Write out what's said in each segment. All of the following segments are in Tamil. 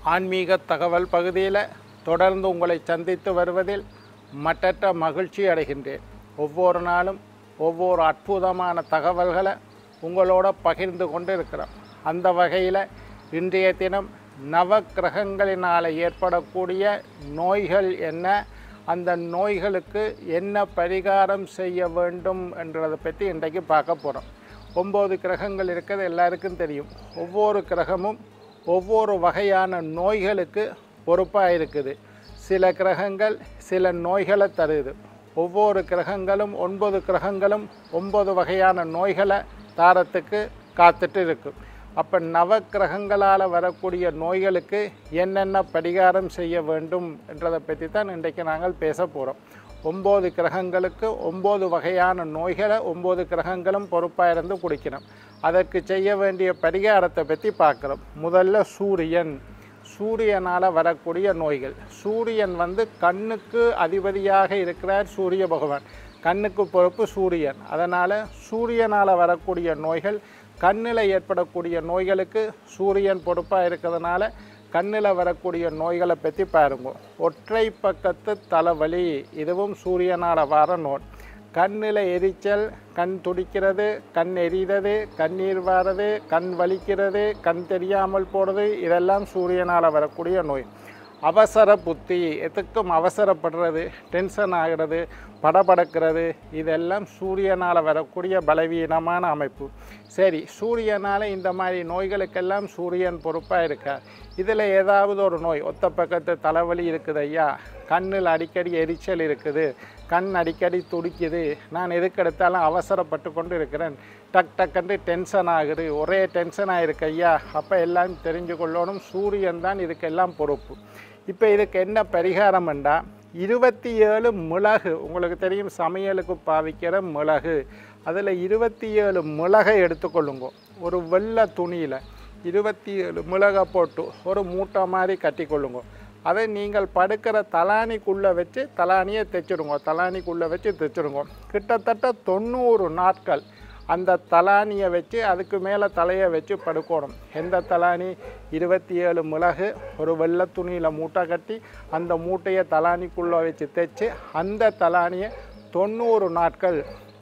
ஆன்மீக தகவல் பகுதியில் தொடர்ந்து உங்களை சந்தித்து வருவதில் மட்டற்ற மகிழ்ச்சி அடைகின்றேன் ஒவ்வொரு நாளும் ஒவ்வொரு அற்புதமான தகவல்களை உங்களோட பகிர்ந்து கொண்டு இருக்கிறோம் அந்த வகையில் இன்றைய தினம் நவ கிரகங்களினால் ஏற்படக்கூடிய நோய்கள் என்ன அந்த நோய்களுக்கு என்ன பரிகாரம் செய்ய வேண்டும் என்றதை பற்றி இன்றைக்கு பார்க்க போகிறோம் ஒம்பது கிரகங்கள் இருக்கிறது எல்லாருக்கும் தெரியும் ஒவ்வொரு கிரகமும் ஒவ்வொரு வகையான நோய்களுக்கு பொறுப்பாக இருக்குது சில கிரகங்கள் சில நோய்களை தருது ஒவ்வொரு கிரகங்களும் ஒன்பது கிரகங்களும் ஒன்பது வகையான நோய்களை தாரத்துக்கு காத்துட்டு இருக்கும் அப்போ நவ கிரகங்களால் வரக்கூடிய நோய்களுக்கு என்னென்ன பரிகாரம் செய்ய வேண்டும் என்றதை பற்றி தான் இன்றைக்கு நாங்கள் பேச போகிறோம் ஒம்பது கிரகங்களுக்கு ஒம்பது வகையான நோய்களை ஒம்பது கிரகங்களும் பொறுப்பாக இருந்து குடிக்கணும் அதற்கு செய்ய வேண்டிய பரிகாரத்தை பற்றி பார்க்குறோம் முதல்ல சூரியன் சூரியனால் வரக்கூடிய நோய்கள் சூரியன் வந்து கண்ணுக்கு அதிபதியாக இருக்கிறார் சூரிய பகவான் கண்ணுக்கு பொறுப்பு சூரியன் அதனால் சூரியனால் வரக்கூடிய நோய்கள் கண்ணில் ஏற்படக்கூடிய நோய்களுக்கு சூரியன் பொறுப்பாக இருக்கிறதுனால கண்ணில் வரக்கூடிய நோய்களை பற்றி பாருங்க ஒற்றை பக்கத்து தலைவலி இதுவும் சூரியனால் வர நோய் கண்ணில் எரிச்சல் கண் துடிக்கிறது கண் எரிகிறது கண்ணீர் வாரது கண் வலிக்கிறது கண் தெரியாமல் போகிறது இதெல்லாம் சூரியனால் வரக்கூடிய நோய் அவசர புத்தி எதுக்கும் அவசரப்படுறது டென்ஷன் ஆகிறது படபடக்கிறது இதெல்லாம் சூரியனால் வரக்கூடிய பலவீனமான அமைப்பு சரி சூரியனால் இந்த மாதிரி நோய்களுக்கெல்லாம் சூரியன் பொறுப்பாக இருக்கார் இதில் ஏதாவது ஒரு நோய் ஒத்த பக்கத்து தலைவலி இருக்குது ஐயா கண்ணில் அடிக்கடி எரிச்சல் இருக்குது கண் அடிக்கடி துடிக்குது நான் எதுக்கு எடுத்தாலும் அவசரப்பட்டு கொண்டு இருக்கிறேன் டக் டக்குன்னு டென்ஷன் ஆகுது ஒரே டென்ஷன் ஆகிருக்கு ஐயா அப்போ எல்லாம் தெரிஞ்சு கொள்ளணும் சூரியன் தான் இதுக்கெல்லாம் பொறுப்பு இப்போ இதுக்கு என்ன பரிகாரம் என்றால் இருபத்தி ஏழு மிளகு உங்களுக்கு தெரியும் சமையலுக்கு பாவிக்கிற மிளகு அதில் இருபத்தி ஏழு மிளகை எடுத்துக்கொள்ளுங்க ஒரு வெள்ளை துணியில் இருபத்தி ஏழு மிளகை போட்டு ஒரு மூட்டை மாதிரி கட்டிக்கொள்ளுங்க அதை நீங்கள் படுக்கிற தலானிக்குள்ளே வச்சு தலானியை தைச்சிடுங்க தலானிக்குள்ளே வச்சு தைச்சிடுங்க கிட்டத்தட்ட தொண்ணூறு நாட்கள் அந்த தலானியை வச்சு அதுக்கு மேலே தலையை வச்சு படுக்கணும் எந்த தலானி இருபத்தி ஏழு மிளகு ஒரு வெள்ளை துணியில் மூட்டை கட்டி அந்த மூட்டையை தலானிக்குள்ளே வச்சு தைச்சு அந்த தலானியை தொண்ணூறு நாட்கள்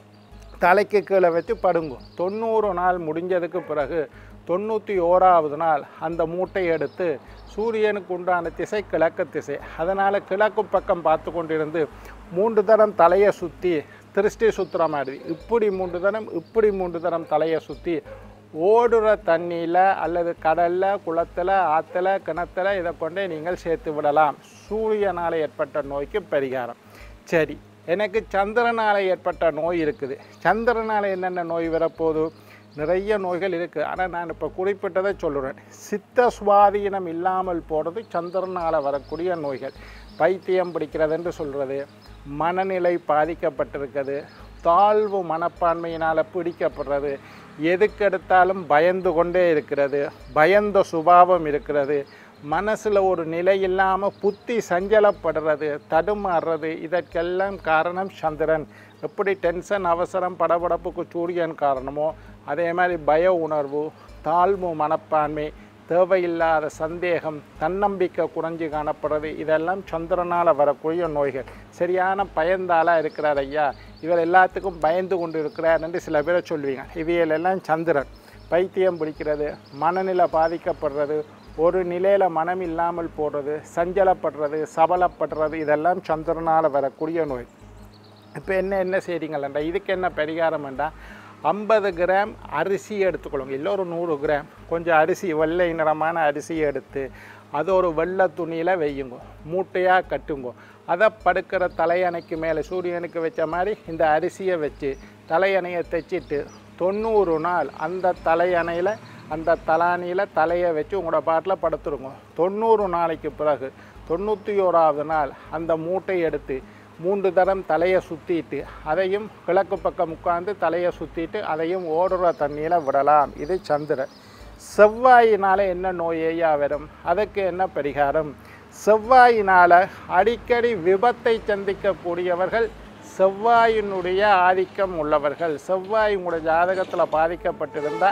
தலைக்கு கீழே வச்சு படுங்க தொண்ணூறு நாள் முடிஞ்சதுக்கு பிறகு தொண்ணூற்றி ஓராவது நாள் அந்த மூட்டையை எடுத்து சூரியனுக்கு உண்டான திசை கிழக்கு திசை அதனால் கிழக்கு பக்கம் பார்த்து கொண்டிருந்து மூன்று தரம் தலையை சுற்றி திருஷ்டி சுற்றுற மாதிரி இப்படி மூன்று தரம் இப்படி மூன்று தரம் தலையை சுற்றி ஓடுற தண்ணியில் அல்லது கடலில் குளத்தில் ஆற்றுல கிணத்துல இதை கொண்டே நீங்கள் சேர்த்து விடலாம் சூரியனால் ஏற்பட்ட நோய்க்கு பரிகாரம் சரி எனக்கு சந்திரனால் ஏற்பட்ட நோய் இருக்குது சந்திரனால் என்னென்ன நோய் வரப்போகுது நிறைய நோய்கள் இருக்குது ஆனால் நான் இப்போ குறிப்பிட்டதை சொல்லுறேன் சித்த சுவாதீனம் இல்லாமல் போகிறது சந்திரனால் வரக்கூடிய நோய்கள் பைத்தியம் பிடிக்கிறதுன்னு சொல்கிறது மனநிலை பாதிக்கப்பட்டிருக்கிறது தாழ்வு மனப்பான்மையினால் பிடிக்கப்படுறது எதுக்கெடுத்தாலும் பயந்து கொண்டே இருக்கிறது பயந்த சுபாவம் இருக்கிறது மனசில் ஒரு நிலை இல்லாமல் புத்தி சஞ்சலப்படுறது தடுமாறுறது இதற்கெல்லாம் காரணம் சந்திரன் எப்படி டென்ஷன் அவசரம் படபடப்புக்கு சூரியன் காரணமோ அதே மாதிரி பய உணர்வு தாழ்வு மனப்பான்மை தேவையில்லாத சந்தேகம் தன்னம்பிக்கை குறைஞ்சு காணப்படுறது இதெல்லாம் சந்திரனால் வரக்கூடிய நோய்கள் சரியான பயந்தாளாக இருக்கிறார் ஐயா இவர் எல்லாத்துக்கும் பயந்து கொண்டு இருக்கிறார் என்று சில பேரை சொல்லுவீங்க இவையெல்லாம் சந்திரன் பைத்தியம் பிடிக்கிறது மனநிலை பாதிக்கப்படுறது ஒரு நிலையில் மனம் இல்லாமல் போடுறது சஞ்சலப்படுறது சபலப்படுறது இதெல்லாம் சந்திரனால் வரக்கூடிய நோய் இப்போ என்ன என்ன செய்றீங்களா இதுக்கு என்ன பரிகாரம்ண்டா ஐம்பது கிராம் அரிசி எடுத்துக்கொள்ளுங்க இல்லை ஒரு நூறு கிராம் கொஞ்சம் அரிசி வெள்ளை நிறமான அரிசியை எடுத்து அது ஒரு வெள்ளை துணியில் வையுங்க மூட்டையாக கட்டுங்க அதை படுக்கிற தலையணைக்கு மேலே சூரியனுக்கு வச்ச மாதிரி இந்த அரிசியை வச்சு தலையணையை தைச்சிட்டு தொண்ணூறு நாள் அந்த தலையணையில் அந்த தலானியில் தலையை வச்சு உங்களோட பாட்டில் படுத்துருங்க தொண்ணூறு நாளைக்கு பிறகு தொண்ணூற்றி ஓராவது நாள் அந்த மூட்டையை எடுத்து மூன்று தரம் தலையை சுற்றிட்டு அதையும் கிழக்கு பக்கம் உட்காந்து தலையை சுற்றிட்டு அதையும் ஓடுற தண்ணியில் விடலாம் இது சந்திரன் செவ்வாயினால் என்ன நோயையா வரும் அதுக்கு என்ன பரிகாரம் செவ்வாயினால் அடிக்கடி விபத்தை சந்திக்கக்கூடியவர்கள் செவ்வாயினுடைய ஆதிக்கம் உள்ளவர்கள் செவ்வாய் உங்களுடைய ஜாதகத்தில் பாதிக்கப்பட்டிருந்தால்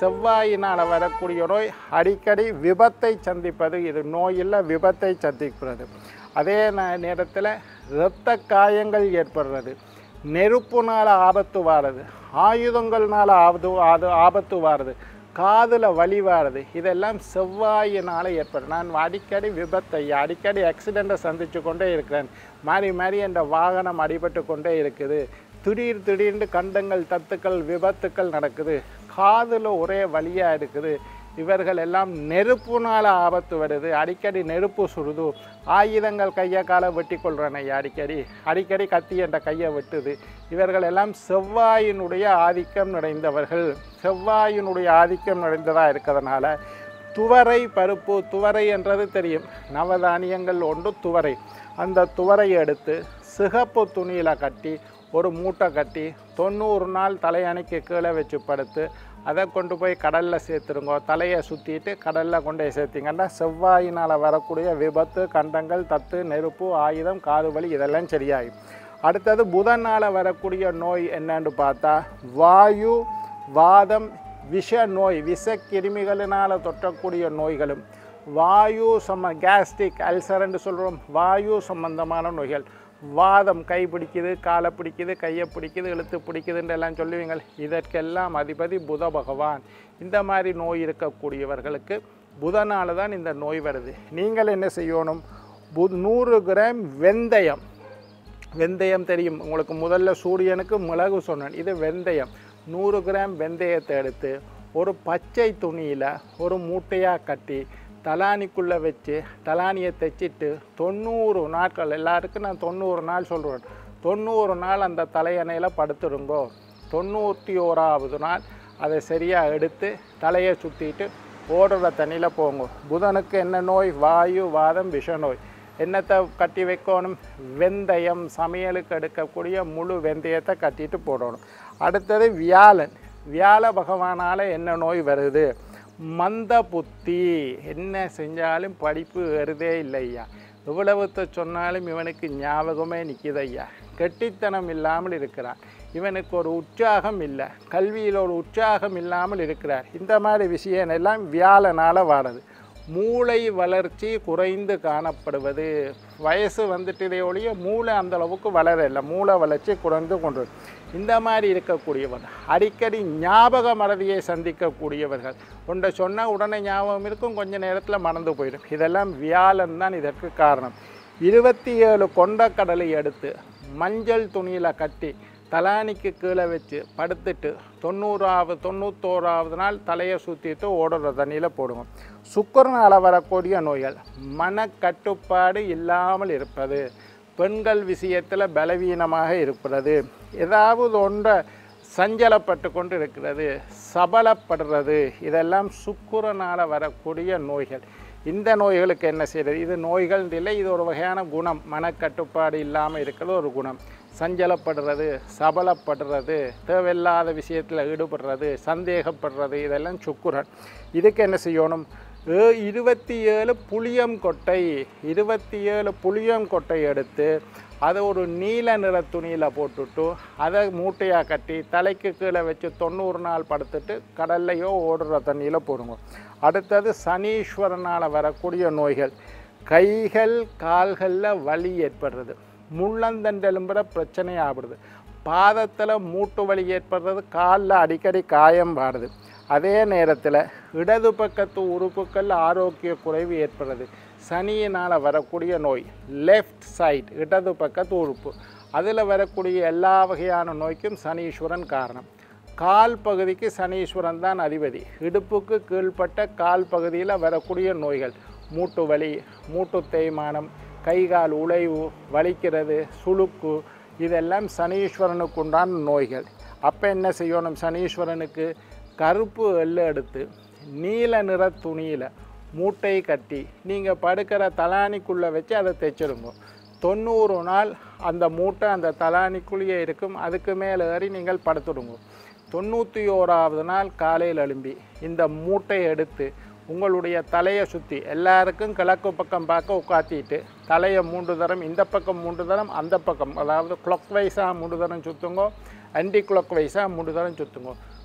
செவ்வாயினால் வரக்கூடிய நோய் அடிக்கடி விபத்தை சந்திப்பது இது நோயில் விபத்தை சந்திக்கிறது அதே ந- நேரத்தில் இரத்த காயங்கள் ஏற்படுறது நெருப்புனால் ஆபத்து வாரது ஆயுதங்கள்னால ஆபத்து அது ஆபத்து வாரது காதில் வலி வாருது இதெல்லாம் செவ்வாயினால் ஏற்படும் நான் அடிக்கடி விபத்தை அடிக்கடி ஆக்சிடெண்ட்டை சந்தித்து கொண்டே இருக்கிறேன் மாறி மாறி என்ற வாகனம் அடிபட்டு கொண்டே இருக்குது திடீர் திடீர்னு கண்டங்கள் தத்துக்கள் விபத்துக்கள் நடக்குது காதில் ஒரே வலியாக இருக்குது இவர்கள் எல்லாம் நெருப்புனால் ஆபத்து வருது அடிக்கடி நெருப்பு சுடுது ஆயுதங்கள் கையை காலை வெட்டி கொள்றனை அடிக்கடி அடிக்கடி கத்தி என்ற கையை வெட்டுது இவர்கள் எல்லாம் செவ்வாயினுடைய ஆதிக்கம் நிறைந்தவர்கள் செவ்வாயினுடைய ஆதிக்கம் நிறைந்ததாக இருக்கிறதுனால துவரை பருப்பு துவரை என்றது தெரியும் நவதானியங்கள் ஒன்று துவரை அந்த துவரையை எடுத்து சிகப்பு துணியில் கட்டி ஒரு மூட்டை கட்டி தொண்ணூறு நாள் தலையணைக்கு கீழே வச்சு படுத்து அதை கொண்டு போய் கடலில் சேர்த்துருங்க தலையை சுற்றிட்டு கடலில் கொண்டு போய் சேர்த்திங்கன்னா செவ்வாயினால் வரக்கூடிய விபத்து கண்டங்கள் தத்து நெருப்பு ஆயுதம் காது வலி இதெல்லாம் சரியாகும் அடுத்தது புதனால் வரக்கூடிய நோய் என்னன்னு பார்த்தா வாயு வாதம் விஷ நோய் விஷ கிருமிகளினால் தொற்றக்கூடிய நோய்களும் வாயு சம்ம கேஸ்ட்ரிக் அல்சர்ன்னு சொல்கிறோம் வாயு சம்பந்தமான நோய்கள் வாதம் கை பிடிக்குது காலை பிடிக்குது கையை பிடிக்குது இழுத்து பிடிக்குதுன்னு எல்லாம் சொல்லுவீங்க இதற்கெல்லாம் அதிபதி புத பகவான் இந்த மாதிரி நோய் இருக்கக்கூடியவர்களுக்கு புதனால தான் இந்த நோய் வருது நீங்கள் என்ன செய்யணும் பு நூறு கிராம் வெந்தயம் வெந்தயம் தெரியும் உங்களுக்கு முதல்ல சூரியனுக்கு மிளகு சொன்னேன் இது வெந்தயம் நூறு கிராம் வெந்தயத்தை எடுத்து ஒரு பச்சை துணியில் ஒரு மூட்டையாக கட்டி தலானிக்குள்ளே வச்சு தலானியை தைச்சிட்டு தொண்ணூறு நாட்கள் எல்லாருக்கும் நான் தொண்ணூறு நாள் சொல்கிறேன் தொண்ணூறு நாள் அந்த தலையணையில் படுத்துருங்கோ தொண்ணூற்றி ஓராவது நாள் அதை சரியாக எடுத்து தலையை சுற்றிட்டு ஓடுற தண்ணியில் போங்க புதனுக்கு என்ன நோய் வாயு வாதம் விஷ நோய் என்னத்தை கட்டி வைக்கணும் வெந்தயம் சமையலுக்கு எடுக்கக்கூடிய முழு வெந்தயத்தை கட்டிட்டு போடணும் அடுத்தது வியாழன் வியாழ பகவானால் என்ன நோய் வருது மந்த புத்தி என்ன செஞ்சாலும் படிப்பு வருதே இல்லையா எவ்வளவுத்த சொன்னாலும் இவனுக்கு ஞாபகமே நிற்கிது ஐயா கெட்டித்தனம் இல்லாமல் இருக்கிறான் இவனுக்கு ஒரு உற்சாகம் இல்லை கல்வியில் ஒரு உற்சாகம் இல்லாமல் இருக்கிறார் இந்த மாதிரி விஷயம் எல்லாம் வியாழனால் வாடுது மூளை வளர்ச்சி குறைந்து காணப்படுவது வயசு வந்துட்டதே ஒழிய மூளை அந்த அளவுக்கு வளரல மூளை வளர்ச்சி குறைந்து கொண்டு இந்த மாதிரி இருக்கக்கூடியவன் அடிக்கடி ஞாபக மறதியை சந்திக்கக்கூடியவர்கள் ஒன்றை சொன்னால் உடனே ஞாபகம் இருக்கும் கொஞ்ச நேரத்தில் மறந்து போயிடும் இதெல்லாம் வியாழன் தான் இதற்கு காரணம் இருபத்தி ஏழு கொண்டக்கடலை எடுத்து மஞ்சள் துணியில் கட்டி தலானிக்கு கீழே வச்சு படுத்துட்டு தொண்ணூறாவது தொண்ணூத்தோராவது நாள் தலையை சுற்றிட்டு ஓடுற தண்ணியில் போடுவோம் சுக்கரனால் வரக்கூடிய நோய்கள் மனக்கட்டுப்பாடு இல்லாமல் இருப்பது பெண்கள் விஷயத்தில் பலவீனமாக இருப்பது ஏதாவது ஒன்றை சஞ்சலப்பட்டு கொண்டு இருக்கிறது சபலப்படுறது இதெல்லாம் சுக்குரனால் வரக்கூடிய நோய்கள் இந்த நோய்களுக்கு என்ன செய்கிறது இது நோய்கள் இல்லை இது ஒரு வகையான குணம் மனக்கட்டுப்பாடு இல்லாமல் இருக்கிறது ஒரு குணம் சஞ்சலப்படுறது சபலப்படுறது தேவையில்லாத விஷயத்தில் ஈடுபடுறது சந்தேகப்படுறது இதெல்லாம் சுக்குரன் இதுக்கு என்ன செய்யணும் ஏ- இருபத்தி ஏழு புளியம் கொட்டை இருபத்தி ஏழு புளியம் கொட்டை எடுத்து அதை ஒரு நீல நிற துணியில் போட்டுட்டு அதை மூட்டையாக கட்டி தலைக்கு கீழே வச்சு தொண்ணூறு நாள் படுத்துட்டு கடல்லையோ ஓடுற தண்ணியில் போடுங்க அடுத்தது சனீஸ்வரனால் வரக்கூடிய நோய்கள் கைகள் கால்களில் வலி ஏற்படுறது முள்ளந்தண்டெலும்புற பிரச்சனை ஆகிடுது பாதத்தில் மூட்டு வலி ஏற்படுறது காலில் அடிக்கடி காயம் பாடுது அதே நேரத்தில் இடது பக்கத்து உறுப்புகள் ஆரோக்கிய குறைவு ஏற்படுறது சனியினால் வரக்கூடிய நோய் லெஃப்ட் சைட் இடது பக்கத்து உறுப்பு அதில் வரக்கூடிய எல்லா வகையான நோய்க்கும் சனீஸ்வரன் காரணம் கால் பகுதிக்கு சனீஸ்வரன் தான் அதிபதி இடுப்புக்கு கீழ்ப்பட்ட கால் பகுதியில் வரக்கூடிய நோய்கள் மூட்டு வலி மூட்டு தேய்மானம் கை கால் உழைவு வலிக்கிறது சுளுக்கு இதெல்லாம் சனீஸ்வரனுக்கு உண்டான நோய்கள் அப்போ என்ன செய்யணும் சனீஸ்வரனுக்கு கருப்பு எள்ளு எடுத்து நீல நிற துணியில் மூட்டை கட்டி நீங்கள் படுக்கிற தலானிக்குள்ளே வச்சு அதை தைச்சிடுங்க தொண்ணூறு நாள் அந்த மூட்டை அந்த தலானிக்குள்ளேயே இருக்கும் அதுக்கு மேலே ஏறி நீங்கள் படுத்துடுங்க தொண்ணூற்றி ஓராவது நாள் காலையில் எழும்பி இந்த மூட்டையை எடுத்து உங்களுடைய தலையை சுற்றி எல்லாருக்கும் கிழக்கு பக்கம் பார்க்க உட்காத்திட்டு தலையை மூன்று தரம் இந்த பக்கம் மூன்று தரம் அந்த பக்கம் அதாவது கிளாக் வைஸாக மூன்று தரம் சுற்றுங்கோ ஆன்டி கிளாக் வைஸாக மூன்று தரம் சுற்றுங்கோ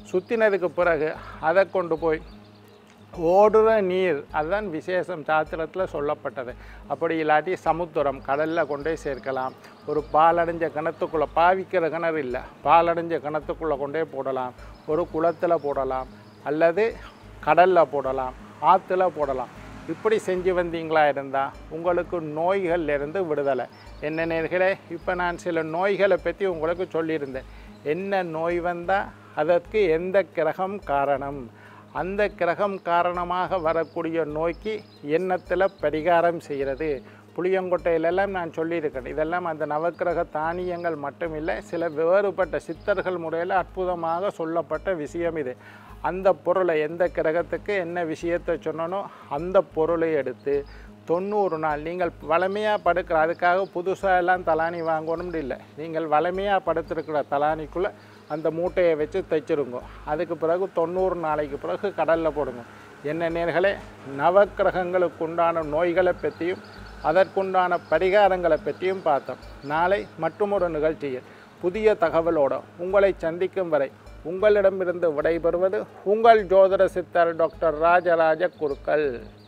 சுற்றினதுக்கு பிறகு அதை கொண்டு போய் ஓடுற நீர் அதுதான் விசேஷம் சாத்திரத்தில் சொல்லப்பட்டது அப்படி இல்லாட்டி சமுத்திரம் கடலில் கொண்டே சேர்க்கலாம் ஒரு பாலடைஞ்ச கிணத்துக்குள்ளே பாவிக்கிற கிணறு இல்லை பாலடைஞ்ச கிணத்துக்குள்ளே கொண்டே போடலாம் ஒரு குளத்தில் போடலாம் அல்லது கடலில் போடலாம் ஆற்றுல போடலாம் இப்படி செஞ்சு வந்தீங்களா இருந்தால் உங்களுக்கு நோய்கள்ல இருந்து விடுதலை என்ன நேர்களே இப்போ நான் சில நோய்களை பற்றி உங்களுக்கு சொல்லியிருந்தேன் என்ன நோய் வந்தால் அதற்கு எந்த கிரகம் காரணம் அந்த கிரகம் காரணமாக வரக்கூடிய நோய்க்கு எண்ணத்தில் பரிகாரம் செய்கிறது புளியங்கொட்டையிலெல்லாம் நான் சொல்லியிருக்கேன் இதெல்லாம் அந்த நவக்கிரக தானியங்கள் மட்டுமில்லை சில வேறுபட்ட சித்தர்கள் முறையில் அற்புதமாக சொல்லப்பட்ட விஷயம் இது அந்த பொருளை எந்த கிரகத்துக்கு என்ன விஷயத்தை சொன்னனோ அந்த பொருளை எடுத்து தொண்ணூறு நாள் நீங்கள் வளமையாக படுக்கிற அதுக்காக புதுசாக எல்லாம் தலானி வாங்கணும்னு இல்லை நீங்கள் வளமையாக படுத்திருக்கிற தலானிக்குள்ளே அந்த மூட்டையை வச்சு தைச்சிருங்க அதுக்கு பிறகு தொண்ணூறு நாளைக்கு பிறகு கடலில் போடுங்க என்ன நேர்களே நவக்கிரகங்களுக்கு உண்டான நோய்களை பற்றியும் அதற்குண்டான பரிகாரங்களை பற்றியும் பார்த்தோம் நாளை மற்றொரு நிகழ்ச்சியில் புதிய தகவலோடு உங்களை சந்திக்கும் வரை உங்களிடமிருந்து விடைபெறுவது உங்கள் ஜோதிட சித்தர் டாக்டர் ராஜராஜ குருக்கள்